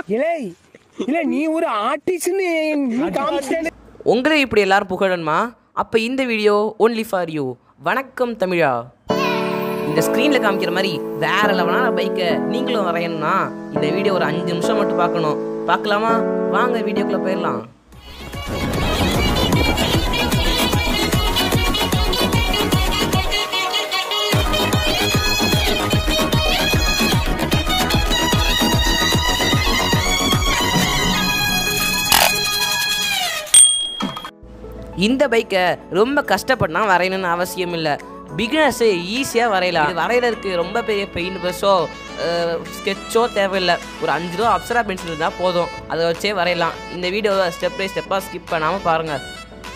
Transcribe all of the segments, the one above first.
இல்லை இல்ல நீ ஒரு ஆர்டிஸ்ட்னு நீ காமிச்சிட்டே உங்களே இப்படி எல்லாரும் புகழணுமா அப்போ இந்த வீடியோ ஒன்லி ஃபார் யூ வணக்கம் தமிழா இந்த ஸ்க்ரீனில் காமிக்கிற மாதிரி வேற லெவலான பைக்கை நீங்களும் வரையணும்னா இந்த வீடியோ ஒரு அஞ்சு நிமிஷம் மட்டும் பார்க்கணும் பார்க்கலாமா வாங்க வீடியோக்குள்ளே போயிடலாம் இந்த பைக்கை ரொம்ப கஷ்டப்பட்டுனா வரையணும்னு அவசியம் இல்லை பிகினர்ஸு ஈஸியாக வரையலாம் இது வரைகிறதுக்கு ரொம்ப பெரிய பெயிண்ட் ப்ரஷோ ஸ்கெட்சோ தேவையில்லை ஒரு அஞ்சு ரூபா அப்சரா பென்சில் இருந்தால் போதும் அதை வச்சே வரையலாம் இந்த வீடியோவை ஸ்டெப் பை ஸ்டெப்பாக ஸ்கிப் பண்ணாமல் பாருங்கள்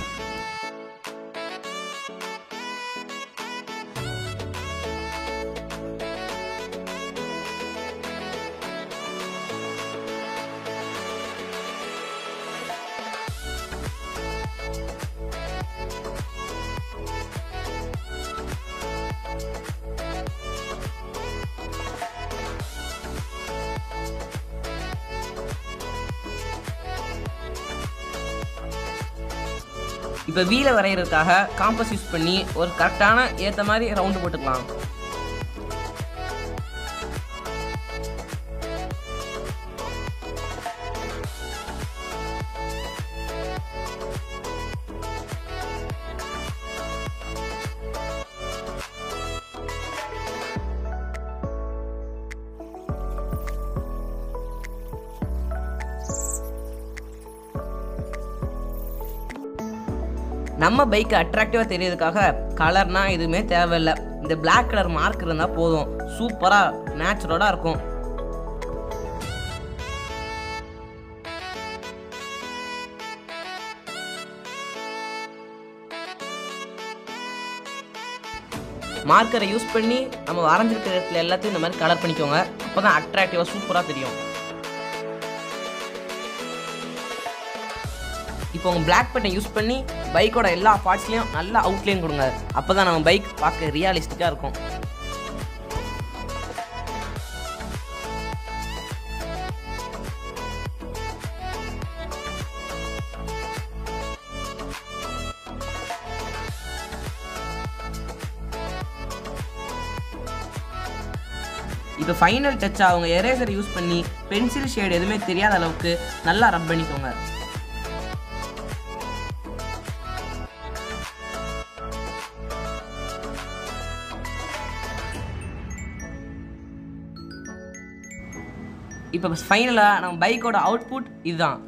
இப்போ வீலை வரைகிறதுக்காக காம்பஸ் யூஸ் பண்ணி ஒரு கரெக்டான ஏற்ற மாதிரி ரவுண்டு போட்டுக்கலாம் நம்ம பைக் அட்ராக்டிவாக தெரியறதுக்காக கலர்னா எதுவுமே தேவையில்லை இந்த Black கலர் மார்க் இருந்தால் போதும் சூப்பராக நேச்சுரலாக இருக்கும் மார்க்கரை யூஸ் பண்ணி நம்ம வரைஞ்சிருக்கிற இடத்துல எல்லாத்தையும் இந்த மாதிரி கலர் பண்ணிக்கோங்க அப்போ தான் அட்ராக்டிவாக சூப்பராக தெரியும் இப்போ உங்கள் பிளாக் பட்டனை யூஸ் பண்ணி பைக்கோட எல்லா பார்ட்ஸ்லையும் நல்லா அவுட்லைன் கொடுங்க அப்போ தான் நம்ம பைக் பார்க்க ரியாலிஸ்டிக்காக இருக்கும் இப்போ ஃபைனல் டச் அவங்க எரேசர் யூஸ் பண்ணி பென்சில் ஷேட் எதுவுமே தெரியாத அளவுக்கு நல்லா ரப் பண்ணிக்கோங்க இப்போ ஃபைனலாக நம்ம பைக்கோட அவுட்புட் இதுதான்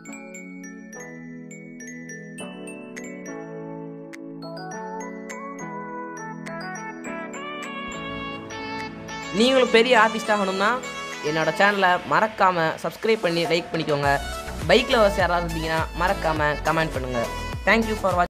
நீங்களும் பெரிய ஆர்டிஸ்ட் ஆகணும்னா என்னோட சேனலை மறக்காமல் சப்ஸ்கிரைப் பண்ணி லைக் பண்ணிக்கோங்க பைக்கில் யாராவது இருந்தீங்கன்னா மறக்காமல் கமெண்ட் பண்ணுங்கள் தேங்க்யூ ஃபார் வாட்சிங்